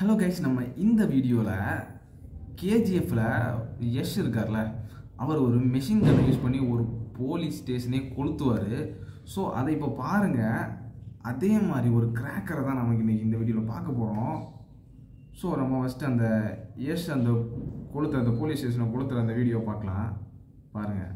hello guys நம்ம இந்த வீடியோவில் கேஜிஎஃப்ல யஷ் இருக்கார்ல அவர் ஒரு மெஷின் கன் யூஸ் பண்ணி ஒரு போலீஸ் ஸ்டேஷனே கொளுத்துவார் ஸோ அதை இப்போ பாருங்கள் அதே மாதிரி ஒரு கிராக்கரை தான் நமக்கு இன்றைக்கி இந்த வீடியோவில் பார்க்க போகிறோம் ஸோ நம்ம ஃபஸ்ட்டு அந்த யஷ் அந்த கொளுத்துற அந்த போலீஸ் ஸ்டேஷனை கொளுத்துற அந்த வீடியோ பார்க்கலாம் பாருங்கள்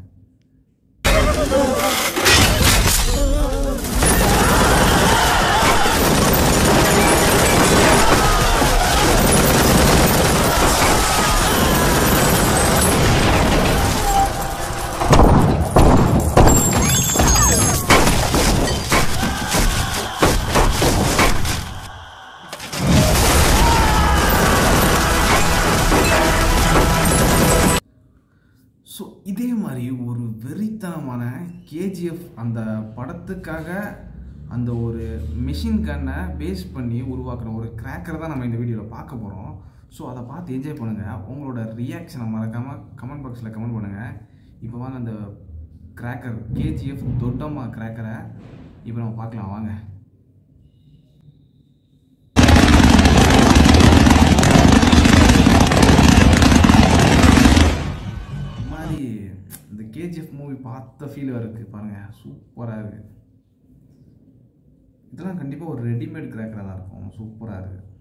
ஸோ இதே மாதிரி ஒரு வெறித்தனமான கேஜிஎஃப் அந்த படத்துக்காக அந்த ஒரு மிஷின் கன்னை பேஸ் பண்ணி உருவாக்குற ஒரு கிராக்கரை தான் நம்ம இந்த வீடியோவில் பார்க்க போகிறோம் ஸோ அதை பார்த்து என்ஜாய் பண்ணுங்கள் உங்களோட ரியாக்ஷனை மறக்காமல் கமெண்ட் பாக்ஸில் கமெண்ட் பண்ணுங்கள் இப்போ வாங்க அந்த கிராக்கர் கேஜிஎஃப் தொட்டம்மா கிராக்கரை இப்போ நம்ம பார்க்கலாம் வாங்க இந்த மாதிரி இந்த கேஜிஎஃப் மூவி பார்த்த ஃபீல் இருக்கு பாருங்க சூப்பராக இருக்கு இதெல்லாம் கண்டிப்பாக ஒரு ரெடிமேட் கிராக்கராக தான் இருக்கும் சூப்பராக இருக்கு